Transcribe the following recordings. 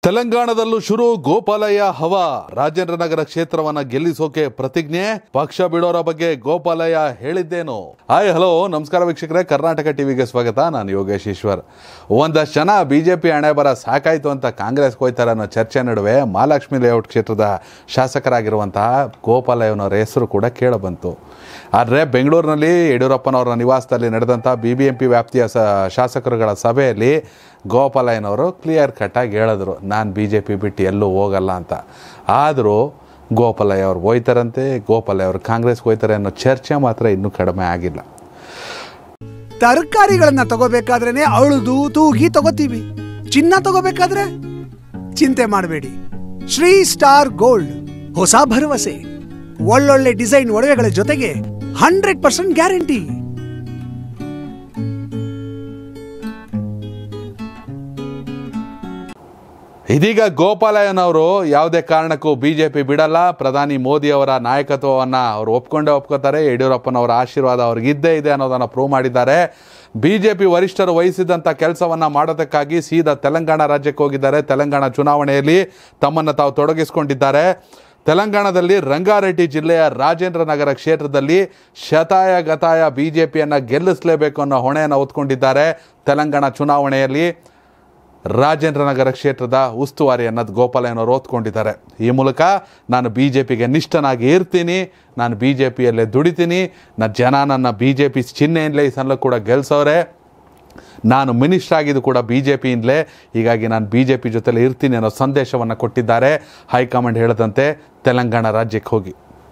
ತೆಲಂಗಾಣದಲ್ಲೂ ಶುರು ಗೋಪಾಲಯ್ಯ ಹವಾ ರಾಜೇಂದ್ರ ನಗರ ಕ್ಷೇತ್ರವನ್ನ ಗೆಲ್ಲಿಸೋಕೆ ಪ್ರತಿಜ್ಞೆ ಪಕ್ಷ ಬಿಡೋರ ಬಗ್ಗೆ ಗೋಪಾಲಯ್ಯ ಹೇಳಿದ್ದೇನು ಹಾಯ್ ಹಲೋ ನಮಸ್ಕಾರ ವೀಕ್ಷಕರೇ ಕರ್ನಾಟಕ ಟಿವಿಗೆ ಸ್ವಾಗತ ನಾನು ಯೋಗೇಶ್ ಈಶ್ವರ್ ಒಂದಷ್ಟು ಜನ ಬಿಜೆಪಿ ಹಣೆ ಬರ ಸಾಕಾಯ್ತು ಅಂತ ಕಾಂಗ್ರೆಸ್ ಹೋಯ್ತಾರೆ ಅನ್ನೋ ಚರ್ಚೆ ನಡುವೆ ಮಹಾಲಕ್ಷ್ಮಿ ಲೇಔಟ್ ಕ್ಷೇತ್ರದ ಶಾಸಕರಾಗಿರುವಂತಹ ಗೋಪಾಲಯ್ಯನವರ ಹೆಸರು ಕೂಡ ಕೇಳಬಂತು ಆದರೆ ಬೆಂಗಳೂರಿನಲ್ಲಿ ಯಡಿಯೂರಪ್ಪನವರ ನಿವಾಸದಲ್ಲಿ ನಡೆದಂಥ ಬಿ ಬಿ ಎಂ ಪಿ ವ್ಯಾಪ್ತಿಯ ಸ ಶಾಸಕರುಗಳ ಸಭೆಯಲ್ಲಿ ಗೋಪಾಲಯ್ಯನವರು ಕ್ಲಿಯರ್ ಕಟ್ಟಾಗಿ ಹೇಳಿದ್ರು ನಾನು ಬಿ ಜೆ ಪಿ ಬಿಟ್ಟು ಎಲ್ಲೂ ಹೋಗಲ್ಲ ಅಂತ ಆದರೂ ಗೋಪಾಲಯ್ಯ ಅವ್ರು ಹೋಯ್ತಾರಂತೆ ಗೋಪಾಲಯ್ಯ ಅವರು ಕಾಂಗ್ರೆಸ್ಗೆ ಹೋಯ್ತಾರೆ ಅನ್ನೋ ಚರ್ಚೆ ಮಾತ್ರ ಇನ್ನೂ ಕಡಿಮೆ ಆಗಿಲ್ಲ ತರಕಾರಿಗಳನ್ನ ತಗೋಬೇಕಾದ್ರೇನೆ ಅಳುದು ತೂಗಿ ತಗೋತೀವಿ ಚಿನ್ನ ತಗೋಬೇಕಾದ್ರೆ ಚಿಂತೆ ಮಾಡಬೇಡಿ ಶ್ರೀ ಸ್ಟಾರ್ ಗೋಲ್ಡ್ ಹೊಸ ಭರವಸೆ ಒಳ್ಳೊಳ್ಳೆ ಡಿಸೈನ್ ಒಡವೆಗಳ ಜೊತೆಗೆ ಹಂಡ್ರೆಡ್ ಪರ್ಸೆಂಟ್ ಗ್ಯಾರಂಟಿ ಇದೀಗ ಗೋಪಾಲಯ್ಯನವರು ಯಾವುದೇ ಕಾರಣಕ್ಕೂ ಬಿ ಜೆ ಪಿ ಬಿಡಲ್ಲ ಪ್ರಧಾನಿ ಮೋದಿಯವರ ನಾಯಕತ್ವವನ್ನು ಅವರು ಒಪ್ಕೊಂಡೇ ಒಪ್ಕೋತಾರೆ ಯಡಿಯೂರಪ್ಪನವರ ಆಶೀರ್ವಾದ ಅವ್ರಿಗಿದ್ದೇ ಇದೆ ಅನ್ನೋದನ್ನು ಪ್ರೂವ್ ಮಾಡಿದ್ದಾರೆ ಬಿ ಜೆ ಪಿ ವರಿಷ್ಠರು ವಹಿಸಿದಂಥ ಕೆಲಸವನ್ನು ಮಾಡೋದಕ್ಕಾಗಿ ಸೀದಾ ತೆಲಂಗಾಣ ರಾಜ್ಯಕ್ಕೆ ಹೋಗಿದ್ದಾರೆ ತೆಲಂಗಾಣ ಚುನಾವಣೆಯಲ್ಲಿ ತಮ್ಮನ್ನು ತಾವು ತೊಡಗಿಸಿಕೊಂಡಿದ್ದಾರೆ ತೆಲಂಗಾಣದಲ್ಲಿ ರಂಗಾರೆಡ್ಡಿ ಜಿಲ್ಲೆಯ ರಾಜೇಂದ್ರ ನಗರ ಕ್ಷೇತ್ರದಲ್ಲಿ ಶತಾಯ ಗತಾಯ ಬಿ ಜೆ ಪಿಯನ್ನು ಗೆಲ್ಲಿಸಲೇಬೇಕು ಅನ್ನೋ ಹೊಣೆಯನ್ನು ಹೊತ್ಕೊಂಡಿದ್ದಾರೆ ತೆಲಂಗಾಣ ಚುನಾವಣೆಯಲ್ಲಿ ರಾಜೇಂದ್ರ ನಗರ ಕ್ಷೇತ್ರದ ಉಸ್ತುವಾರಿ ಅನ್ನೋದು ಗೋಪಾಲಯ್ಯನವರು ಓದ್ಕೊಂಡಿದ್ದಾರೆ ಈ ಮೂಲಕ ನಾನು ಬಿ ಜೆ ಪಿಗೆ ನಿಷ್ಠನಾಗಿ ಇರ್ತೀನಿ ನಾನು ಬಿ ಜೆ ಪಿಯಲ್ಲೇ ದುಡಿತೀನಿ ನನ್ನ ಜನ ನನ್ನ ಬಿ ಜೆ ಪಿ ಚಿಹ್ನೆಯಿಂದಲೇ ಈ ಸಲ ಕೂಡ ಗೆಲ್ಸವ್ರೆ ನಾನು ಮಿನಿಸ್ಟರ್ ಆಗಿದ್ದು ಕೂಡ ಬಿ ಜೆ ಪಿಯಿಂದಲೇ ಹೀಗಾಗಿ ನಾನು ಬಿ ಜೆ ಪಿ ಜೊತೆಲೇ ಇರ್ತೀನಿ ಅನ್ನೋ ಸಂದೇಶವನ್ನು ಕೊಟ್ಟಿದ್ದಾರೆ ಹೈಕಮಾಂಡ್ ಹೇಳದಂತೆ ತೆಲಂಗಾಣ ರಾಜ್ಯಕ್ಕೆ ಹೋಗಿ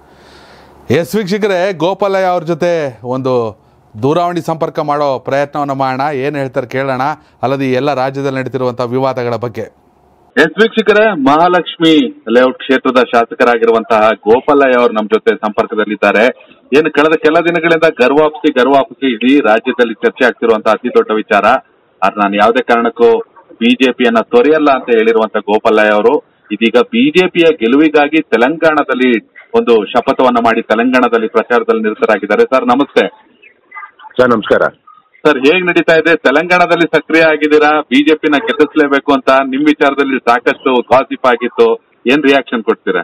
ಎಸ್ ವೀಕ್ಷಕರೇ ಗೋಪಾಲಯ್ಯ ಅವ್ರ ಜೊತೆ ಒಂದು ದೂರವಾಣಿ ಸಂಪರ್ಕ ಮಾಡೋ ಪ್ರಯತ್ನವನ್ನು ಮಾಡೋಣ ಏನು ಹೇಳ್ತಾರೆ ಕೇಳೋಣ ಅಲ್ಲದೆ ಈ ಎಲ್ಲ ರಾಜ್ಯದಲ್ಲಿ ನಡೀತಿರುವಂಥ ವಿವಾದಗಳ ಬಗ್ಗೆ ಎಸ್ ವೀಕ್ಷಕರೇ ಮಹಾಲಕ್ಷ್ಮಿ ಲೇಔಟ್ ಕ್ಷೇತ್ರದ ಶಾಸಕರಾಗಿರುವಂತಹ ಗೋಪಾಲಯ್ಯ ಅವರು ನಮ್ಮ ಜೊತೆ ಸಂಪರ್ಕದಲ್ಲಿದ್ದಾರೆ ಏನು ಕಳೆದ ಕೆಲ ದಿನಗಳಿಂದ ಗರ್ವಾಪ್ಸಿ ಗರ್ವಾಪ್ಸಿ ಇಡೀ ರಾಜ್ಯದಲ್ಲಿ ಚರ್ಚೆ ಆಗ್ತಿರುವಂತಹ ಅತಿ ದೊಡ್ಡ ವಿಚಾರ ಆದ್ರೆ ನಾನು ಯಾವುದೇ ಕಾರಣಕ್ಕೂ ಬಿಜೆಪಿಯನ್ನ ತೊರೆಯಲ್ಲ ಅಂತ ಹೇಳಿರುವಂತ ಗೋಪಾಲಯ್ಯ ಅವರು ಇದೀಗ ಬಿಜೆಪಿಯ ಗೆಲುವಿಗಾಗಿ ತೆಲಂಗಾಣದಲ್ಲಿ ಒಂದು ಶಪಥವನ್ನ ಮಾಡಿ ತೆಲಂಗಾಣದಲ್ಲಿ ಪ್ರಚಾರದಲ್ಲಿ ನಿರತರಾಗಿದ್ದಾರೆ ಸರ್ ನಮಸ್ತೆ ಸರ್ ನಮಸ್ಕಾರ ಸರ್ ಹೇಗ್ ನಡೀತಾ ಇದೆ ತೆಲಂಗಾಣದಲ್ಲಿ ಸಕ್ರಿಯ ಆಗಿದ್ದೀರಾ ಬಿಜೆಪಿನ ಗೆಲ್ಲಿಸಲೇಬೇಕು ಅಂತ ನಿಮ್ ವಿಚಾರದಲ್ಲಿ ಸಾಕಷ್ಟು ಗಾಸಿಪ್ ಆಗಿತ್ತು ಏನ್ ರಿಯಾಕ್ಷನ್ ಕೊಡ್ತೀರಾ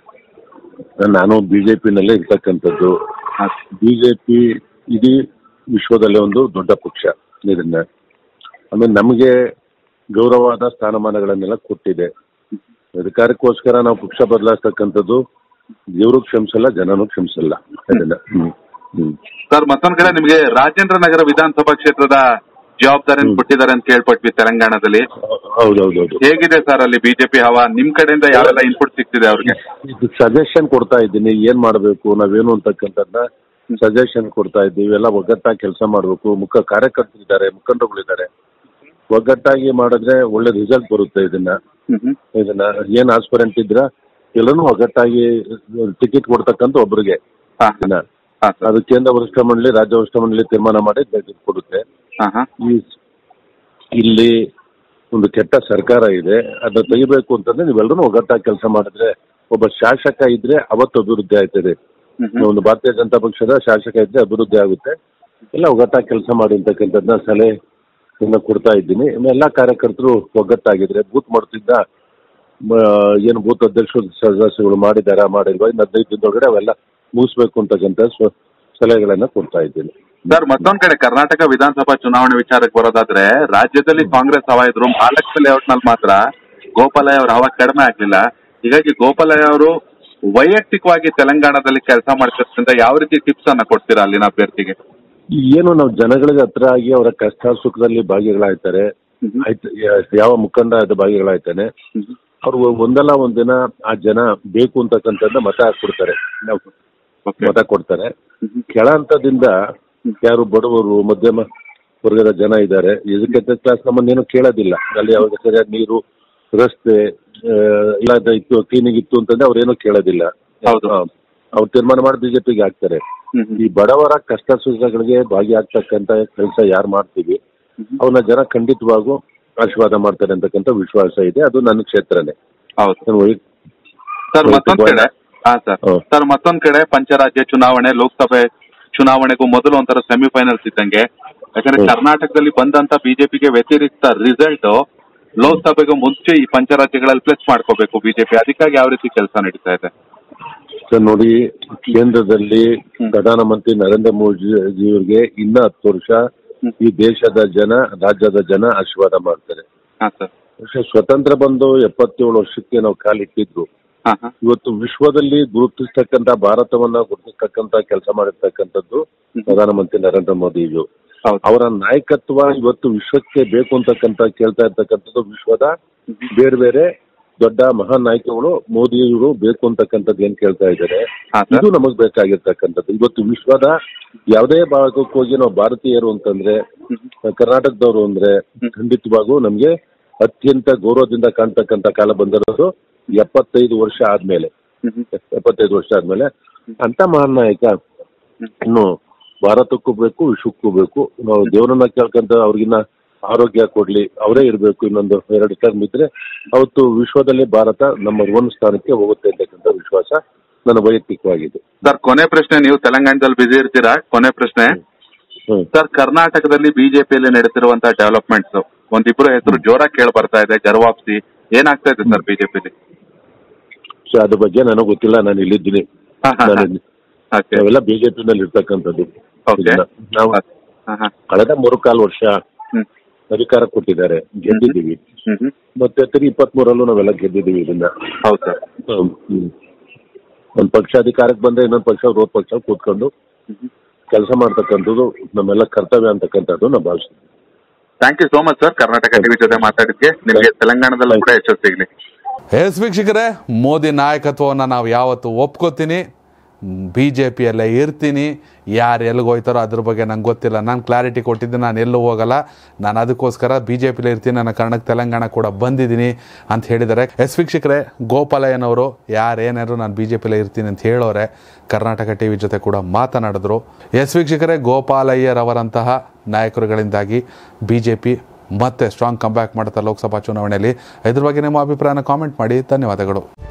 ನಾನು ಬಿಜೆಪಿನಲ್ಲೇ ಇರ್ತಕ್ಕಂಥದ್ದು ಬಿಜೆಪಿ ಇಡೀ ವಿಶ್ವದಲ್ಲೇ ಒಂದು ದೊಡ್ಡ ಪಕ್ಷ ಇದನ್ನ ಆಮೇಲೆ ನಮಗೆ ಗೌರವವಾದ ಸ್ಥಾನಮಾನಗಳನ್ನೆಲ್ಲ ಕೊಟ್ಟಿದೆ ಅಧಿಕಾರಕ್ಕೋಸ್ಕರ ನಾವು ಪಕ್ಷ ಬದಲಾಯಿಸ್ತಕ್ಕಂಥದ್ದು ದೇವರು ಕ್ಷಮಿಸಲ್ಲ ಜನನೂ ಕ್ಷಮಿಸಲ್ಲ ಅದನ್ನ ಹ್ಮ್ ಹ್ಮ್ ಸರ್ ಮತ್ತೊಂದ್ ಕಡೆ ನಿಮಗೆ ರಾಜೇಂದ್ರ ನಗರ ವಿಧಾನಸಭಾ ಕ್ಷೇತ್ರದ ಜವಾಬ್ದಾರಿಯನ್ನು ಕೊಟ್ಟಿದ್ದಾರೆ ಅಂತ ಕೇಳ್ಪಟ್ವಿ ತೆಲಂಗಾಣದಲ್ಲಿ ಹೌದೌದೌದು ಹೇಗಿದೆ ಸರ್ ಅಲ್ಲಿ ಬಿಜೆಪಿ ಹವಾ ನಿಮ್ ಕಡೆಯಿಂದ ಯಾವೆಲ್ಲ ಇನ್ಪುಟ್ ಸಿಗ್ತಿದೆ ಅವ್ರಿಗೆ ಸಜೆಷನ್ ಕೊಡ್ತಾ ಇದ್ದೀನಿ ಏನ್ ಮಾಡಬೇಕು ನಾವೇನು ಅಂತಕ್ಕಂಥದ್ದನ್ನ ಸಜೆಷನ್ ಕೊಡ್ತಾ ಇದ್ದೀವಿ ಎಲ್ಲ ಒಗ್ಗಟ್ಟಾಗಿ ಕೆಲಸ ಮಾಡಬೇಕು ಮುಖ ಕಾರ್ಯಕರ್ತರಿದ್ದಾರೆ ಮುಖಂಡರುಗಳಿದ್ದಾರೆ ಒಗ್ಗಟ್ಟಾಗಿ ಮಾಡಿದ್ರೆ ಒಳ್ಳೆ ರಿಸಲ್ಟ್ ಬರುತ್ತೆ ಇದನ್ನ ಇದನ್ನ ಏನ್ ಆಸ್ಪರೆಂಟ್ ಇದ್ರ ಎಲ್ಲನೂ ಒಗ್ಗಟ್ಟಾಗಿ ಟಿಕೆಟ್ ಕೊಡ್ತಕ್ಕಂಥ ಒಬ್ಬರಿಗೆ ಹಾ ಇದನ್ನ ಹಾ ಸರ್ ಅದು ಕೇಂದ್ರ ವರಿಷ್ಠ ಮಂಡಳಿ ರಾಜ್ಯ ವರಿಷ್ಠ ಮಂಡಳಿ ತೀರ್ಮಾನ ಮಾಡಿ ಇದು ಕೊಡುತ್ತೆ ಹಾ ಹಾ ಈ ಇಲ್ಲಿ ಒಂದು ಕೆಟ್ಟ ಸರ್ಕಾರ ಇದೆ ಅದನ್ನ ತೆಗಿಬೇಕು ಅಂತಂದ್ರೆ ನೀವೆಲ್ಲರೂ ಒಗ್ಗಟ್ಟಾಗಿ ಕೆಲಸ ಮಾಡಿದ್ರೆ ಒಬ್ಬ ಶಾಸಕ ಇದ್ರೆ ಅವತ್ತು ಅಭಿವೃದ್ಧಿ ಆಯ್ತದೆ ಒಂದು ಭಾರತೀಯ ಜನತಾ ಪಕ್ಷದ ಶಾಸಕ ಇದ್ರೆ ಅಭಿವೃದ್ಧಿ ಆಗುತ್ತೆ ಎಲ್ಲ ಒಗ್ಗಟ್ಟಾಗಿ ಕೆಲಸ ಮಾಡಿ ಅಂತಕ್ಕಂಥದ್ದನ್ನ ಸಲಹೆ ಇನ್ನ ಕೊಡ್ತಾ ಇದ್ದೀನಿ ಇನ್ನು ಎಲ್ಲ ಕಾರ್ಯಕರ್ತರು ಒಗ್ಗಟ್ಟಾಗಿದ್ರೆ ಬೂತ್ ಮಾಡ್ತಿದ್ದ ಮ- ಏನು ಬೂತ್ ಅಧ್ಯಕ್ಷರು ಸದಸ್ಯಗಳು ಮಾಡಿದಾರಾ ಮಾಡಿಲ್ವಾ ಇನ್ನು ಹದಿನೈದು ದಿನದೊಳಗಡೆ ಅವೆಲ್ಲ ಮುಗಿಸ್ಬೇಕು ಅಂತಕ್ಕಂಥ ಸ್ವ- ಸಲಹೆಗಳನ್ನ ಕೊಡ್ತಾ ಇದ್ದೀನಿ ಸರ್ ಮತ್ತೊಂದ್ ಕಡೆ ಕರ್ನಾಟಕ ವಿಧಾನಸಭಾ ಚುನಾವಣೆ ವಿಚಾರಕ್ಕೆ ಬರೋದಾದ್ರೆ ರಾಜ್ಯದಲ್ಲಿ ಕಾಂಗ್ರೆಸ್ ಹವಾ ಇದ್ರು ಮಹಾಲಕ್ಷ್ಮಿ ಲೇಔಟ್ ನಲ್ಲಿ ಮಾತ್ರ ಗೋಪಾಲಯ್ಯ ಅವರ ಹವಾ ಕಡಿಮೆ ಆಗ್ಲಿಲ್ಲ ಹೀಗಾಗಿ ಗೋಪಾಲಯ್ಯ ಅವರು ವೈಯಕ್ತಿಕವಾಗಿ ತೆಲಂಗಾಣದಲ್ಲಿ ಕೆಲಸ ಮಾಡ್ತಿರೋದ್ರಿಂದ ಯಾವ ರೀತಿ ಟಿಪ್ಸ್ ಅನ್ನ ಕೊಡ್ತೀರಾ ಅಲ್ಲಿನ ಅಭ್ಯರ್ಥಿಗೆ ಏನು ನಾವು ಜನಗಳಿಗೆ ಹತ್ರ ಆಗಿ ಅವರ ಕಷ್ಟ ಸುಖದಲ್ಲಿ ಭಾಗಿಗಳಾಗ್ತಾರೆ ಆಯ್ತು ಯ- ಯಾವ ಮುಖಂಡ ಅದು ಭಾಗಿಗಳಾಯ್ತಾನೆ ಅವ್ರು ಒಂದಲ್ಲ ಒಂದಿನ ಆ ಜನ ಬೇಕು ಅಂತಕ್ಕಂಥದ್ದು ಮತ ಹಾಕ್ಬಿಡ್ತಾರೆ ನಾವು ಓಕೆ ಮತ ಕೊಡ್ತಾರೆ ಕೆಳ ಹಂತದಿಂದ ಯಾರು ಬಡವರು ಮಧ್ಯಮ ವರ್ಗದ ಜನ ಇದ್ದಾರೆ ಎಜುಕೇಟೆಡ್ ಕ್ಲಾಸ್ ನಮ್ಮನ್ನೇನು ಕೇಳೋದಿಲ್ಲ ಅಲ್ಲಿ ಅವ್ರಿಗೆ ಸರಿಯಾದ ನೀರು ರಸ್ತೆ ಆ, ಇಲ್ಲ ಅದು ಇತ್ತು ಕ್ಲೀನಿಂಗ್ ಇತ್ತು ಅಂತಂದ್ರೆ ಅವ್ರೇನು ಕೇಳೋದಿಲ್ಲ ಹೌದು. ಆ, ಅವ್ರು ತೀರ್ಮಾನ ಮಾಡಿ ಬಿಜೆಪಿಗೆ ಹಾಕ್ತಾರೆ ಈ ಬಡವರ ಕಷ್ಟ ಸುಖಗಳಿಗೆ ಭಾಗಿಯಾಗ್ತಕ್ಕಂಥ ಕೆಲಸ ಯಾರು ಮಾಡ್ತೀವಿ ಅವನ್ನ ಜನ ಖಂಡಿತವಾಗೂ ಆಶೀರ್ವಾದ ಮಾಡ್ತಾರೆ ಅಂತಕ್ಕಂಥ ವಿಶ್ವಾಸ ಇದೆ ಅದು ನನ್ನ ಕ್ಷೇತ್ರನೇ ಹೌದು ನಾನು ವೈ- ಸರ್ ಮತ್ತೊಂದ್ ಕಡೆ ಹಾ ಸರ್ ಹ್ಮ್. ಸರ್ ಮತ್ತೊಂದ್ ಕಡೆ ಪಂಚರಾಜ್ಯ ಚುನಾವಣೆ ಲೋಕಸಭೆ ಚುನಾವಣೆಗೂ ಮೊದಲು ಒಂಥರ ಸೆಮಿಫೈನಲ್ಸ್ ಇದ್ದಂಗೆ ಯಾಕಂದ್ರೆ ಹ್ಮ್. ಕರ್ನಾಟಕದಲ್ಲಿ ಬಂದಂತ ಬಿಜೆಪಿಗೆ ವ್ಯತಿರಿಕ್ತ ರಿಸಲ್ಟ್ ಲೋಕಸಭೆಗೂ ಮುಂಚೆ ಈ ಪಂಚರಾಜ್ಯಗಳಲ್ಲಿ ಪ್ಲಸ್ ಮಾಡ್ಕೋಬೇಕು ಬಿಜೆಪಿ ಅದಕ್ಕಾಗಿ ಯಾವ ರೀತಿ ಕೆಲಸ ನಡೀತಾ ಇದೆ ಸರ್ ನೋಡಿ ಕೇಂದ್ರದಲ್ಲಿ ಪ್ರಧಾನಮಂತ್ರಿ ನರೇಂದ್ರ ಮೋದಿ ಅವರಿಗೆ ಇನ್ನ ಹತ್ತು ವರ್ಷ ಈ ದೇಶದ ಜನ ರಾಜ್ಯದ ಜನ ಆಶೀರ್ವಾದ ಮಾಡ್ತಾರೆ ಹಾ ಸರ್ പക്ഷെ ಸ್ವತಂತ್ರ ಬಂದು ಎಪ್ಪತ್ತೇಳು ವರ್ಷಕ್ಕೆ ನಾವು ಕಾಲಿಟ್ಟಿದ್ರು ಹಾ ಹಾ ಇವತ್ತು ವಿಶ್ವದಲ್ಲಿ ಗುರುತಿಸ್ತಕ್ಕಂತ ಭಾರತವನ್ನ ಗುರುತಿಸ್ತಕ್ಕಂತ ಕೆಲಸ ಮಾಡಿರ್ತಕ್ಕಂಥದ್ದು ಪ್ರಧಾನಮಂತ್ರಿ ನರೇಂದ್ರ ಮೋದಿಜು ಹೌದು ಅವರ ನಾಯಕತ್ವ ಇವತ್ತು ವಿಶ್ವಕ್ಕೆ ಬೇಕು ಅಂತಕ್ಕಂತ ಕೇಳ್ತಾ ಇರ್ತಕ್ಕಂಥದ್ದು ವಿಶ್ವದ ಬೇರೆ ಬೇರೆ ದೊಡ್ಡ ಮಹಾನ್ ನಾಯಕಗಳು ಮೋದಿಯವರು ಬೇಕು ಅಂತಕ್ಕಂಥದ್ದು ಏನ್ ಕೇಳ್ತಾ ಇದ್ದಾರೆ ಹಾ ಸರ್ ಇದು ನಮಗ್ ಬೇಕಾಗಿರ್ತಕ್ಕಂಥದ್ದು ಇವತ್ತು ವಿಶ್ವದ ಯಾವುದೇ ಭಾಗಕ್ಕೆ ಹೋಗಿ ನಾವು ಭಾರತೀಯರು ಅಂತಂದ್ರೆ ಕರ್ನಾಟಕದವರು ಅಂದ್ರೆ ಖಂಡಿತವಾಗೂ ನಮ್ಗೆ ಅತ್ಯಂತ ಗೌರವದಿಂದ ಕಾಣ್ತಕ್ಕಂಥ ಕಾಲ ಬಂದಿರೋದು ಎಪ್ಪತ್ತೈದು ವರ್ಷ ಆದ್ಮೇಲೆ ಎಪ್ಪತ್ತೈದು ವರ್ಷ ಆದ್ಮೇಲೆ ಅಂತ ಮಹಾನ್ ನಾಯಕ ಇನ್ನು ಭಾರತಕ್ಕೂ ಬೇಕು ವಿಶ್ವಕ್ಕೂ ಬೇಕು ನಾವು ದೇವರನ್ನ ಕೇಳ್ಕೊಂತ ಅವ್ರಿಗಿನ್ನ ಆರೋಗ್ಯ ಕೊಡ್ಲಿ ಅವರೇ ಇರಬೇಕು ಇನ್ನೊಂದು ಎರಡು ಟರ್ಮ್ ಇದ್ರೆ ಅವತ್ತು ವಿಶ್ವದಲ್ಲಿ ಭಾರತ ನಂಬರ್ ಒನ್ ಸ್ಥಾನಕ್ಕೆ ಹೋಗುತ್ತೆ ಅಂತಕ್ಕಂಥ ವಿಶ್ವಾಸ ನನ್ನ ವೈಯಕ್ತಿಕವಾಗಿದೆ ಸರ್ ಕೊನೆ ಪ್ರಶ್ನೆ ನೀವು ತೆಲಂಗಾಣದಲ್ಲಿ ಬಿಸಿ ಇರ್ತೀರಾ ಕೊನೆ ಪ್ರಶ್ನೆ ಹ್ಮ್ ಸರ್ ಕರ್ನಾಟಕದಲ್ಲಿ ಬಿಜೆಪಿಯಲ್ಲಿ ನಡೆದಿರುವಂತಹ ಡೆವಲಪ್ಮೆಂಟ್ಸ್ ಒಂದಿಬ್ರು ಹೆಸರು ಜೋರಾಗಿ ಕೇಳಿ ಬರ್ತಾ ಇದೆ ಗರ್ವಾಪ್ಸಿ ಏನಾಗ್ತಾ ಇದೆ ಸರ್ ಬಿಜೆಪಿಲಿ ಸೊ ಅದ್ರ ಬಗ್ಗೆ ನನಗೆ ಗೊತ್ತಿಲ್ಲ ನಾನು ಇಲ್ಲಿದ್ದೀನಿ ಹಾ, ಹಾ, ಹಾ. ನಾನು ಓಕೆ ನಾವೆಲ್ಲ ಬಿಜೆಪಿನಲ್ಲಿ ಇರ್ತಕ್ಕಂಥದ್ದು ಓಕೆ ಇದನ್ನ ನಾವು ಹಾ ಹಾ ಕಳೆದ ಮೂರು ಕಾಲು ವರ್ಷ ಹ್ಮ್ ಅಧಿಕಾರ ಕೊಟ್ಟಿದ್ದಾರೆ ಗೆದ್ದಿದ್ದೀವಿ ಹ್ಮ್ ಹ್ಮ್ ಮತ್ತೆ ತಿರುಗಿ ಇಪ್ಪತ್ತ್ ಮೂರಲ್ಲೂ ನಾವೆಲ್ಲ ಗೆದ್ದಿದ್ದೀವಿ ಇದನ್ನ ಹೌದು ಸರ್ ಹ್ಮ್. ಹ್ಮ್. ಒಂದ್ ಪಕ್ಷ ಅಧಿಕಾರಕ್ಕೆ ಬಂದ್ರೆ ಇನ್ನೊಂದ್ ಪಕ್ಷ ವಿರೋಧ ಪಕ್ಷ ಕೂತ್ಕೊಂಡು ಕೆಲಸ ಮಾಡ್ತಕ್ಕಂಥದ್ದು ನಮ್ಮೆಲ್ಲ ಕರ್ತವ್ಯ ಅಂತಕ್ಕಂಥದ್ದು ನಾವು ಭಾವಿಸ್ತೀವಿ thank you so much sir Karnataka TV ಜೊತೆ ಮಾತಾಡಿದ್ಕೆ ನಿಮಗೆ ತೆಲಂಗಾಣದಲ್ಲೂ ಕೂಡ ಯಶಸ್ಸು ಸಿಗ್ಲಿ ಎಸ್ ವೀಕ್ಷಕರೇ ಮೋದಿ ನಾಯಕತ್ವವನ್ನು ನಾವು ಯಾವತ್ತು ಒಪ್ಕೋತೀನಿ ಬಿ ಜೆ ಪಿಯಲ್ಲೇ ಇರ್ತೀನಿ ಯಾರು ಎಲ್ಲಿಗೆ ಹೋಯ್ತಾರೋ ಅದ್ರ ಬಗ್ಗೆ ನಂಗೆ ಗೊತ್ತಿಲ್ಲ ನಾನು ಕ್ಲಾರಿಟಿ ಕೊಟ್ಟಿದ್ದು ನಾನು ಎಲ್ಲೂ ಹೋಗಲ್ಲ ನಾನು ಅದಕ್ಕೋಸ್ಕರ ಬಿ ಜೆ ಪಿಲೇ ಇರ್ತೀನಿ ನನ್ನ ಕರ್ನಾಟಕ ತೆಲಂಗಾಣ ಕೂಡ ಬಂದಿದ್ದೀನಿ ಅಂತ ಹೇಳಿದ್ದಾರೆ ಎಸ್ ವೀಕ್ಷಕರೇ ಗೋಪಾಲಯ್ಯನವರು ಯಾರೇನಾದ್ರು ನಾನು ಬಿ ಜೆ ಪಿಲೇ ಇರ್ತೀನಿ ಅಂತ ಹೇಳೋರೆ ಕರ್ನಾಟಕ ಟಿ ವಿ ಜೊತೆ ಕೂಡ ಮಾತನಾಡಿದ್ರು ಎಸ್ ವೀಕ್ಷಕರೇ ಗೋಪಾಲಯ್ಯರವರಂತಹ ನಾಯಕರುಗಳಿಂದಾಗಿ ಬಿ ಜೆ ಪಿ ಮತ್ತೆ ಸ್ಟ್ರಾಂಗ್ ಕಂಬ್ಯಾಕ್ ಮಾಡುತ್ತಾ ಲೋಕಸಭಾ ಚುನಾವಣೆಯಲ್ಲಿ ಇದ್ರ ಬಗ್ಗೆ ನಿಮ್ಮ ಅಭಿಪ್ರಾಯನ ಕಾಮೆಂಟ್ ಮಾಡಿ ಧನ್ಯವಾದಗಳು